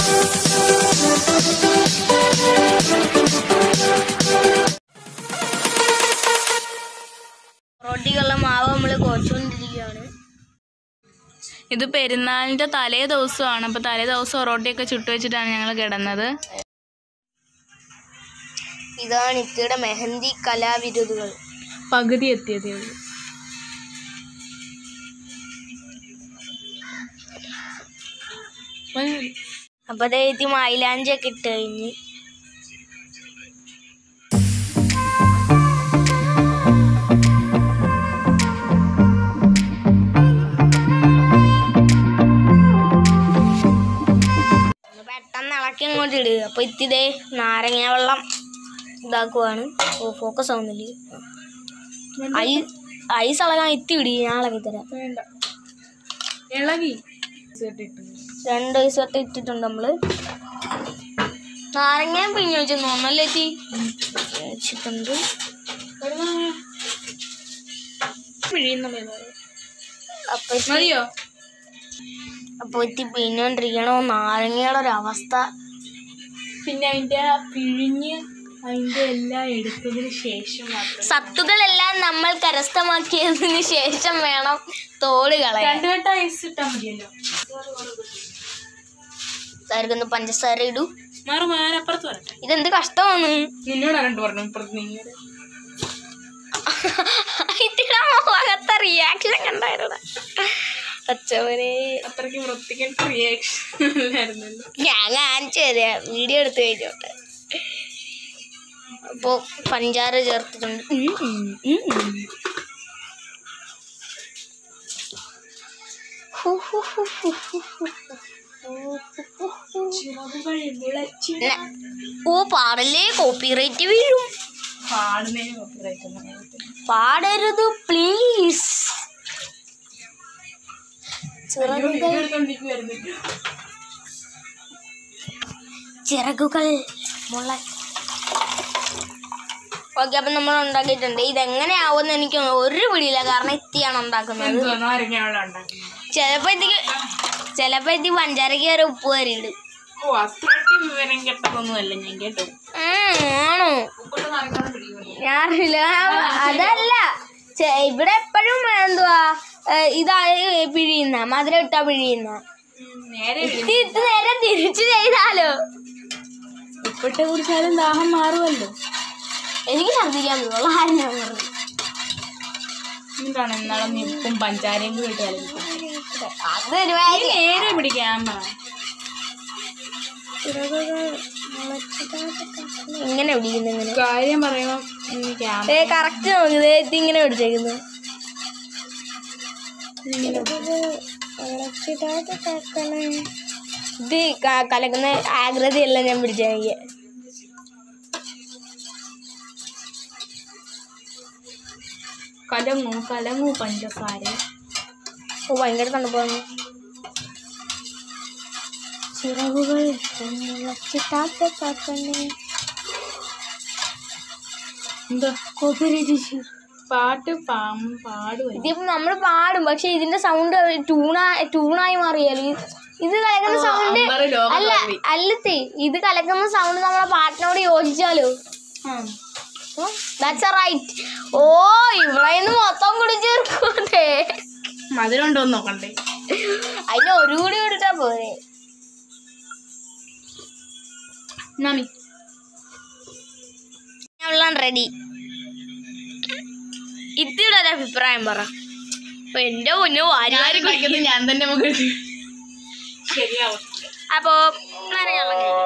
റൊട്ടിക്കുള്ള മാവ് നമ്മൾ കുഴച്ചുകൊണ്ടിരിക്കുകയാണ് ഇത് പെരുന്നാളിന്റെ തലേ ദിവസമാണ് അപ്പൊ തലേ ദിവസം ഒറോട്ടിയൊക്കെ ചുട്ടു വെച്ചിട്ടാണ് ഞങ്ങൾ കിടന്നത് ഇതാണ് ഇക്കയുടെ മെഹന്തി കലാവിരുതുകൾ പകുതി എത്തിയതേ ഉള്ളൂ അപ്പൊ ദൈവത്തി മൈലാഞ്ചി ഒക്കെ ഇട്ട് കഴിഞ്ഞ് ഒന്ന് പെട്ടെന്ന് ഇളക്കി ഇങ്ങോട്ട് ഇടുക അപ്പൊ ഇത്തിരി നാരങ്ങ വെള്ളം ഇതാക്കുവാണ് ഓ ഫോക്കസ് ആവുന്നില്ല ഐ ഐസ് ഇളകാൻ ഇത്തി ഇടി ഞാൻ ഇളക്കി തരാം വേണ്ട ഇളകി രണ്ട് ഐസ് വട്ടം ഇട്ടിട്ടുണ്ട് നമ്മള് നാരങ്ങ പിഴിഞ്ഞു വെച്ചു തോന്നല്ലേ ചേച്ചി വെച്ചിട്ടുണ്ട് അപ്പൊ ഇത്തി- മതിയോ അപ്പൊ ഇത്തി പിഴിഞ്ഞോണ്ടിരിക്കണോ നാരങ്ങയുടെ ഒരു അവസ്ഥ പിന്നെ അതിന്റെ ആ പിഴിഞ്ഞ് അതിന്റെ എല്ലാം എടുത്തതിന് ശേഷം മാത്രം സത്തുകളെല്ലാം നമ്മൾ കരസ്ഥമാക്കിയതിന് ശേഷം വേണം തോട് കളയാൻ രണ്ടു വട്ടം ഐസ് ഇട്ടാ മതിയല്ലോ ഇതായിരിക്കുന്നു പഞ്ചസാര ഇടൂ മാറും ഞാൻ അപ്പുറത്ത് വരട്ടെ ഇതെന്ത് കഷ്ടമാണ് നിന്നോട് ആരണ്ട് പറഞ്ഞു ഇപ്പുറത്ത് നീ ഇതിന്റെ മുഖത്തെ റിയാക്ഷൻ കണ്ടായിരുന്നു അച്ഛവനെ അത്രയ്ക്ക് വൃത്തിക്കൻ റിയാക്ഷൻ അല്ലായിരുന്നല്ലോ ഞാൻ കാണിച്ചു തരാം വീഡിയോ എടുത്ത് കഴിഞ്ഞോട്ടെ അപ്പോ പഞ്ചാര ചേർത്തിട്ടുണ്ട് ഉം, ഉം, ഉം, ഉം. ഹു, ഹു, ഹു, ഹു, ഹു, ഹു, ഹു. ന- ഓ പാടല്ലേ കോപ്പിറൈറ്റ് വീഴും പാടുന്നതിന് copyright ഒന്നും വരത്തില്ല. പാടരുത് പ്ലീസ് അയ്യോ, video എടുത്തോണ്ടിരിക്കുവായിരുന്നു. ചിറകുകൾ മുള ഓക്കെ അപ്പൊ നമ്മൾ ഉണ്ടാക്കിയിട്ടുണ്ട് ഇതെങ്ങനെയാവുമെന്ന് എനിക്ക് ഒരു പിടിയില്ല കാരണം എത്തിയാണ് ഉണ്ടാക്കുന്നത് എന്തുവാ നാരങ്ങ വെള്ളം ഉണ്ടാക്കുന്നത് ചിലപ്പോ ഇതിക്ക് ചിലപ്പോ ഇത് പഞ്ചാരക്ക് വരെ ഉപ്പ് കയറി ഇടും ഓ അത്രയ്ക്ക് വിവരം കെട്ടതൊന്നുമല്ല ഞാൻ കേട്ടോ ഉം, ആണോ ഉപ്പിട്ട് നാരങ്ങ വെള്ളം പിടിക്കുമല്ലോ. ഞാനില്ല അതല്ല ചെ- ഇവിടെ എപ്പോഴും എന്തുവാ ഏ, ഇതാ ഏ, പിഴിയുന്ന മധുരം ഇട്ടാ പിഴിയുന്ന ഉം, നേരെ ഇത് ഇത് നേരെ തിരിച്ചു ചെയ്താലോ ഉപ്പിട്ട് കുടിച്ചാലും ദാഹം മാറുമല്ലോ എനിക്ക് ഛർദ്ദിക്കാൻ പറ്റുള്ള ആരും ഞാൻ പറഞ്ഞു എന്താണ് എന്നാലും നീ ഉപ്പും പഞ്ചാരയും കൂടി ഇട്ട് കലക്കി അതൊരു കാര്യം നേരെ പിടിക്കാൻ പറ ഇങ്ങനെ പിടിക്കുന്നു ഇങ്ങനെ കാര്യം പറയുമ്പോ എനിക്ക് ആ- ഏ കറക്റ്റ് നോക്കി ദേ ഇത് ഇങ്ങനെ പിടിച്ചേക്കുന്നു ഇത് ക- കലക്കുന്ന ആകൃതിയെല്ലാം ഞാൻ പിടിച്ചെനിക്ക് കലങ്ങു കലങ്ങു പഞ്ചസാര ഓ ഭയങ്കര തണുപ്പാണ് ചിറകുകൾ മുളച്ചിട്ടാത്ത കാക്കണേ എന്താ കോപ്പറേറ്റ് പാട്ട് പാം പാടുവല്ല ഇതിപ്പോ നമ്മൾ പാടും പക്ഷെ ഇതിന്റെ സൗണ്ട് ട്യൂണ ട്യൂണായി മാറിയാല് ഇത് കലക്കുന്ന സൗണ്ട് അമ്പറ് ലോകം അല്ല കവി. അല്ലത്തേ ഇത് കലക്കുന്ന സൗണ്ട് നമ്മളെ പാട്ടിനോട് യോജിച്ചാലോ ദാറ്റ്സ് റൈറ്റ് ഓ ഇവിടെ നിന്ന് മൊത്തം കുടിച്ചേർക്കൂതേ മധുരം ഉണ്ടോ എന്ന് നോക്കണ്ടേ അതിന് ഒരു കൂടി കൊടുത്താ പോരെ നമി വെള്ളം റെഡി ഇതിയുടെ ഒരു അഭിപ്രായം പറ അപ്പൊ എന്റെ മുന്നേ വാരി കഴിക്കുന്നത് ഞാൻ തന്നെ മുഖത്ത് ശരിയാവും അപ്പോ നനഞ്ഞെള്ളം കഴിക്കും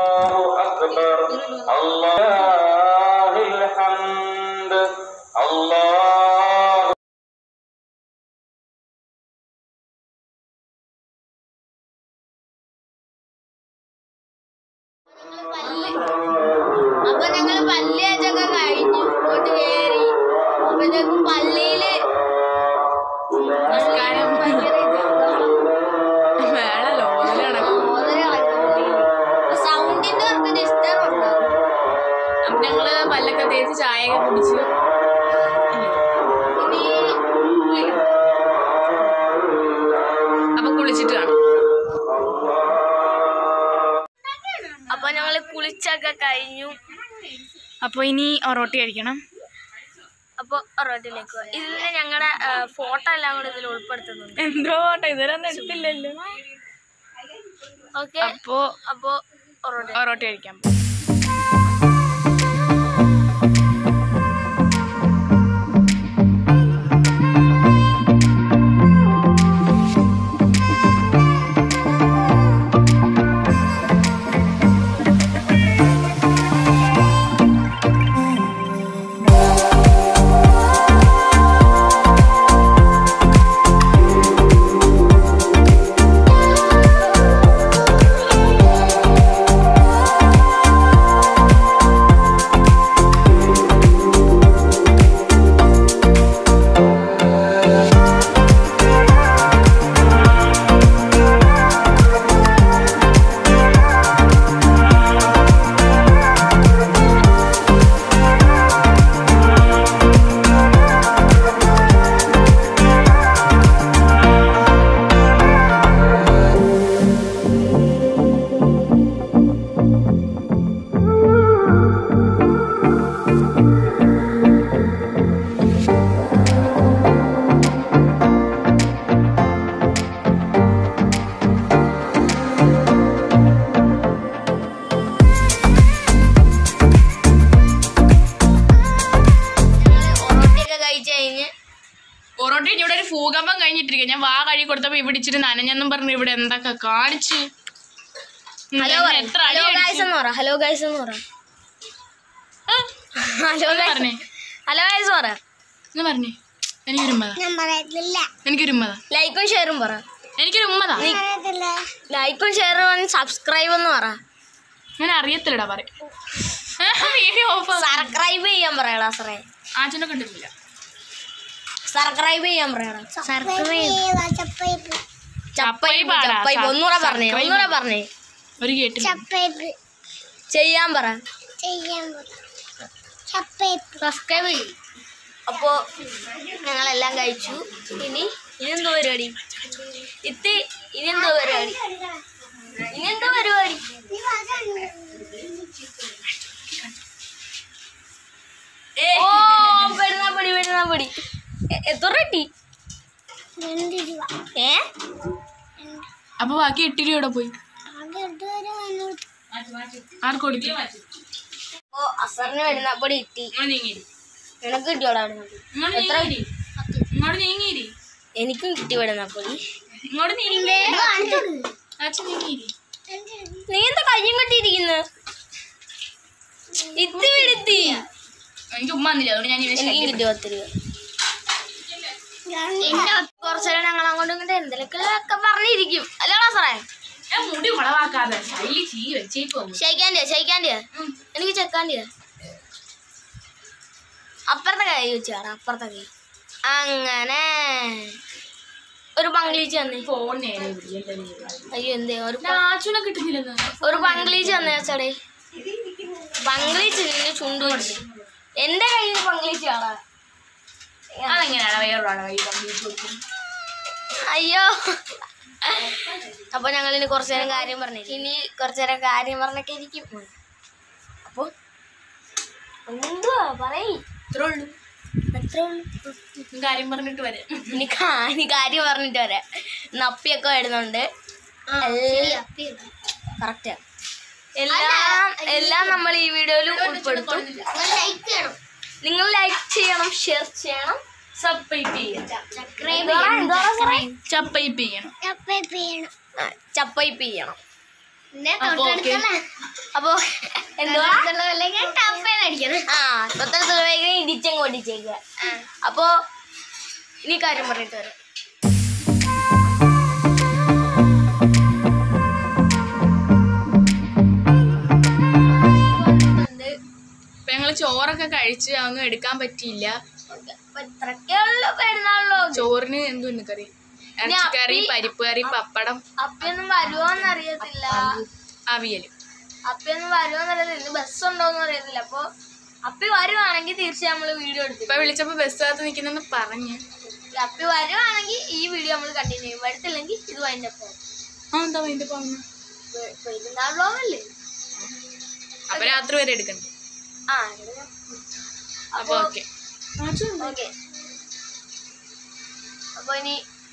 الله الحمد الله അപ്പൊ ഞങ്ങള് പല്ല് തേച്ചൊക്കെ കഴിഞ്ഞു ഇങ്ങോട്ട് കേറി അപ്പോഴത്തേക്കും പള്ളിയില് നമസ്കാരം ഭയങ്കര ഇത് വേളല്ലോ ഓല നടക്കും സൗണ്ടിന്റെ കുറച്ച് ഡിസ്റ്റർബ് ഉണ്ടാവും അപ്പൊ ഞങ്ങള് പല്ലൊക്കെ തേച്ച് ചായയൊക്കെ കുടിച്ച് ഇനി അപ്പൊ കുളിച്ചിട്ട് കാണാം കുളിച്ചൊക്കെ കഴിഞ്ഞു അപ്പോൾ ഇനി ഒറോട്ടി കഴിക്കണം അപ്പോൾ റോഡിലേക്ക് പോവാം ഇതിൽ ഞങ്ങളുടെ ഫോട്ടോ എല്ലാം കൂടെ ഇതിൽ ഉൾപ്പെടുത്തുന്നുണ്ട് എന്തോ ഇതുവരെ ഒന്നും എടുത്തില്ലല്ലോ ഓക്കെ അപ്പോൾ അപ്പോൾ റോഡ് ഒറോട്ടി കഴിക്കാം ഒറോട്ടിയൊക്കെ കഴിച്ച് കഴിഞ്ഞ് പൊറോട്ട ഇവിടെ ഒരു ഭൂകമ്പം കഴിഞ്ഞിട്ടിരിക്കുക ഞാൻ വാ കഴി കൊടുത്തപ്പോ ഇവിടെ ഇച്ചിരി നനഞ്ഞെന്നും പറഞ്ഞു ഇവിടെ എന്തൊക്കെ കാണിച്ച് ഉം, ഹലോ എന്നെ എത്ര അടി ഹലോ അടിച്ചു. ഗൈസ് എന്ന് പറ ഹലോ ഗൈസ് എന്ന് പറ ആ, ഹലോ ഒന്ന് ഗൈസ് പറഞ്ഞേ ഹലോ ഗൈസ് പറ എന്ന് പറഞ്ഞേ എനിക്കൊരു ഉമ്മതാ എനിക്കൊരു ഉമ്മതാ ലൈക്കും ഷെയറും പറ എനിക്കൊരു ഉമ്മതാ ലൈക്കും ഷെയറും സബ്സ്ക്രൈബ് എന്ന് പറ ഞാൻ അറിയത്തില്ലടാ പറയും വീഡിയോ ഓഫ് സബ്സ്ക്രൈബ് ചെയ്യാൻ പറയടാ സാറേ ആച്ചനെ കണ്ടിട്ടില്ല സബ്സ്ക്രൈബ് ചെയ്യാൻ പറയടാ ചപ്പൈപ്പ് ചപ്പൈപ്പാടാ, ചപ്പൈപ്പ് ഒന്നുകൂടെ പറഞ്ഞേ സബ്സ്ക്രൈബ് ഒന്നുകൂടെ പറഞ്ഞേ ഒരു കേട്ടില്ല ചെയ്യാൻ പറ സബ്സ്ക്രൈബ് ചെയ്യും അപ്പോ ഞങ്ങളെല്ലാം കഴിച്ചു ഇനി ഇനി എന്തോ പരിപാടി ഇത്തി ഇനി എന്തോ പരിപാടി ഇനി എന്തോ പരിപാടി ഓ പെരുന്നാപ്പടി പെരുന്നാപ്പടി എ- എത്ര കിട്ടി ഏ അപ്പൊ ബാക്കി എട്ട് രൂപ ഇവിടെ പോയി ആർക്ക് കൊടുക്കും ഓ അസറിന് പെരുന്നാപ്പടി കിട്ടി ഇങ്ങോട്ട് നീങ്ങിരി നിനക്ക് കിട്ടിയോടാ പെരുന്നാപ്പടി ഇങ്ങോട്ട് എത്ര നീങ്ങിരി ഇങ്ങോട്ട് നീങ്ങിരി എനിക്കും കിട്ടി പെരുന്നാപ്പടി ഇങ്ങോട്ട് നീങ്ങി അച്ഛൻ നീങ്ങിരി നീ എന്താ കയ്യും കെട്ടിയിരിക്കുന്നു ഇത്തി വിടുത്തി എനിക്ക് ഉമ്മ വന്നില്ല അതുകൊണ്ട് ഞാൻ ഇവനെ എനിക്കും കിട്ടി പത്ത് രൂപ കുറച്ചേരം ഞങ്ങൾ അങ്ങോട്ടും ഇങ്ങോട്ടും എന്തെങ്കിലുമൊക്കെ പറഞ്ഞിരിക്കും അല്ലേടാ സാറേ ഞാൻ മുടി കുളവാക്കാതെ ശൈലി ചീ വെച്ചേക്കോ ഷെയ്ക്കാൻ്റെ ഷെയ്ക്കാൻ്റെ എനിക്ക് ചെക്കാൻ്റെ അപ്പുറത്തെ കൈ വെച്ചാടാ അപ്പുറത്തെ കൈ അങ്ങനെ ഒരു പങ്കളീച്ച് തന്നെ ഫോൺ നേരെ അയ്യോ എന്തേ ഒരു പ- ആച്ചുനെ കിട്ടുന്നില്ലെന്ന് ഒരു പങ്കളീച്ച് തന്നെ വെച്ചാടേ പങ്കളീച്ച് നിന്നെ ചുണ്ടു പിടിച്ചു എന്റെ കയ്യിൽ പങ്കളീച്ച് കാണാ അതെങ്ങനെയാണ് വേറൊരാളെ കൈ കമ്പ്ലീറ്റ് കൊടുക്കും അയ്യോ അപ്പൊ ഞങ്ങൾ ഇനി കുറച്ചു നേരം കാര്യം പറഞ്ഞു ഇനി കുറച്ചു നേരം കാര്യം പറഞ്ഞൊക്കെ ഇരിക്കും അപ്പൊ എന്തുവാ പറയ് ഇത്രേ ഉള്ളൂ അത്രേ ഉള്ളൂ കാര്യം പറഞ്ഞിട്ട് വരാം ഇനി കാ- ഇനി കാര്യം പറഞ്ഞിട്ട് വരാം നപ്പിയൊക്കെ വരുന്നുണ്ട് കറക്റ്റ് എല്ലാം എല്ലാം നമ്മൾ ഈ വീഡിയോയിൽ ഉൾപ്പെടുത്തും നിങ്ങൾ ലൈക്ക് ചെയ്യണം ഷെയർ ചെയ്യണം സബ്സ്ക്രൈബ് ചെയ്യാം എന്തുവാ? എന്തുവാ സാറേ? സബ്സ്ക്രൈബ് ചെയ്യണം ആ, ചപ്പൈപ്പ് ചെയ്യണം അപ്പൊ ഓക്കെ അപ്പൊ എന്തുവാ ആ തൊട്ടടുത്ത് ഇടിച്ചങ്ങ് ഓടിച്ചേക്കുക അപ്പോ ഇനി കാര്യം പറഞ്ഞിട്ട് വരാം ഇപ്പൊ ഞങ്ങള് ചോറൊക്കെ കഴിച്ച് അതൊന്നും എടുക്കാൻ പറ്റിയില്ല അപ്പൊ ഇത്രയ്ക്കുള്ള പെരുന്നാളോ ചോറിന് എന്തുണ്ട് കറി ഇറച്ചിക്കറി പരിപ്പ് കറി പപ്പടം അപ്പൊന്നും വരുമോന്ന് അറിയത്തില്ല അവിയല് അപ്പൊന്നും വരുമോന്ന് അറിയത്തില്ല ഇന്ന് ബസ് ഉണ്ടോന്ന് അറിയത്തില്ല അപ്പൊ അപ്പി വരുവാണെങ്കിൽ തീർച്ചയായും നമ്മള് വീഡിയോ എടുത്തു ഇപ്പൊ വിളിച്ചപ്പോ ബസ്സിനകത്ത് നിക്കുന്നെന്ന് പറഞ്ഞ് അപ്പി വരുവാണെങ്കിൽ ഈ വീഡിയോ നമ്മൾ കണ്ടിന്യൂ ചെയ്യും വരത്തില്ലെങ്കിൽ ഇത് അതിന്റെ ഒപ്പം ആ എന്താ അതിന്റെ പറഞ്ഞു പെരുന്നാൾ വ്ലോഗല്ലേ അപ്പൊ രാത്രി വരെ എടുക്കണ്ട ആ അപ്പൊ ഓക്കെ ഓക്കെ അപ്പൊ ഇനി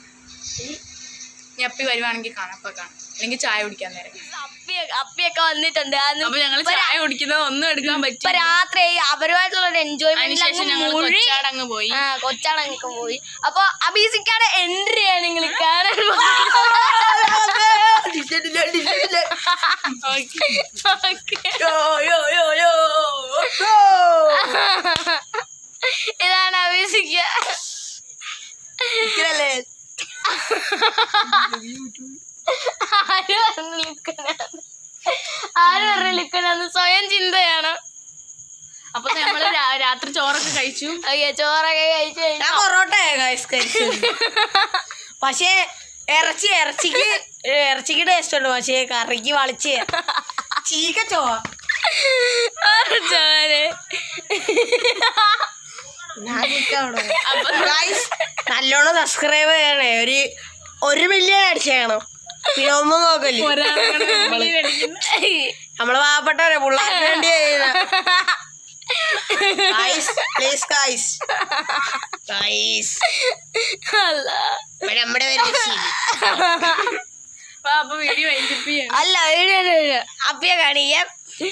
ഞപ്പി വരുവാണെങ്കിൽ കാണാം അപ്പൊ കാണാം അല്ലെങ്കിൽ ചായ കുടിക്കാൻ നേരം അപ്പിയൊക്കെ അപ്പിയൊക്കെ വന്നിട്ടുണ്ട് അത് അപ്പൊ ഞങ്ങള് ചായ കുടിക്കുന്നത് ഒന്നും എടുക്കാൻ ഇപ്പൊ പറ്റില്ല രാത്രി അവരുമായിട്ടുള്ള ഒരു അതിനുശേഷം ഞങ്ങൾ എൻജോയ്മെന്റ് കൊച്ചാടങ്ങ് പോയി ആ കൊച്ചാടങ്ങൊക്കെ പോയി അപ്പൊ അബീസിക്കാടെ എൻട്രി ആണ് നിങ്ങൾ കാണാൻ ഇതാണ് അബീസിക്ക ആര് പറഞ്ഞു ലുക്കനാണ് ആര് പറഞ്ഞു ലുക്കനാന്ന് സ്വയം ചിന്തയാണ് അപ്പൊ നമ്മള് രാ- രാത്രി ചോറൊക്കെ കഴിച്ചു ഓക്കെ ചോറൊക്കെ കഴിച്ചു കഴിഞ്ഞു ഞാൻ പൊറോട്ട ഗൈസ് കഴിച്ചു പക്ഷേ ഇറച്ചി ഇറച്ചിക്ക് ഇറച്ചിക്ക് ടേസ്റ്റ് ഉണ്ട് പക്ഷേ കറിക്ക് വളിച്ച് ചീക്ക ചോവ ചോറ് ഗൈസ് നല്ലോണം സബ്സ്ക്രൈബ് ചെയ്യണേ ഒരു ഒരു മില്യൺ അടിച്ചേക്കണം പിന്നെ ഒന്നും നോക്കല്ലേ നമ്മള് പാവപ്പെട്ടവരെ പിള്ളേർക്ക് വേണ്ടി ഗൈസ് പ്ലീസ് ഗൈസ് ഗൈസ് അല്ല നമ്മുടെ പേര് ശരി അപ്പൊ അപ്പൊ വീഡിയോ വൈകിപ്പ് ചെയ്യണം അല്ല വീഡിയോ വീഡിയോ അപ്പിയെ കാണിക്കാം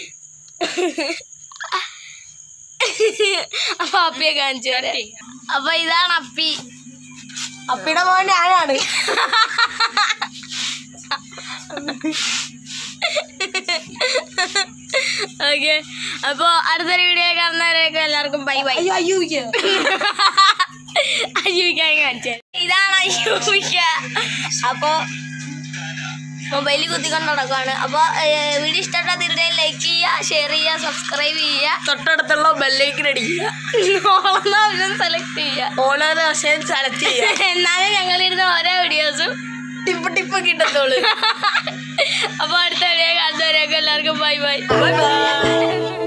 അപ്പൊ അപ്പിയെ കാണിച്ചു തരാം. അപ്പൊ ഇതാണ് അപ്പി അപ്പിയുടെ മോൻ ഞാനാണ് ഓക്കെ അപ്പൊ അടുത്തൊരു വീഡിയോ കാണുന്നവരൊക്കെ എല്ലാവർക്കും ബൈ ബൈ അയ്യോ അയ്യോ അയ്യൂക്കാൻ കാണിച്ചത് ഇതാണ് അയ്യൂക്ക അപ്പൊ മൊബൈലിൽ കുത്തിക്കൊണ്ട് നടക്കുവാണ് അപ്പൊ ഏഹ്, വീഡിയോ ഇഷ്ടപ്പെട്ട തീർച്ചയായും ലൈക്ക് ചെയ്യുക ഷെയർ ചെയ്യുക സബ്സ്ക്രൈബ് ചെയ്യുക തൊട്ടടുത്തുള്ള ബെല്ലേക്ക് അടിക്കുക ഓളം ഓപ്ഷൻ സെലക്ട് ചെയ്യുക ഓരോ ദിവസം സെലക്ട് ചെയ്യുക എന്നാലും ഞങ്ങളിരുന്ന ഓരോ വീഡിയോസും ടിപ്പ് ടിപ്പ് കിട്ടത്തുള്ളൂ അപ്പൊ അടുത്ത വീഡിയോ കാണുന്നവരെയൊക്കെ എല്ലാവർക്കും ബൈ ബൈ ബൈ ബൈ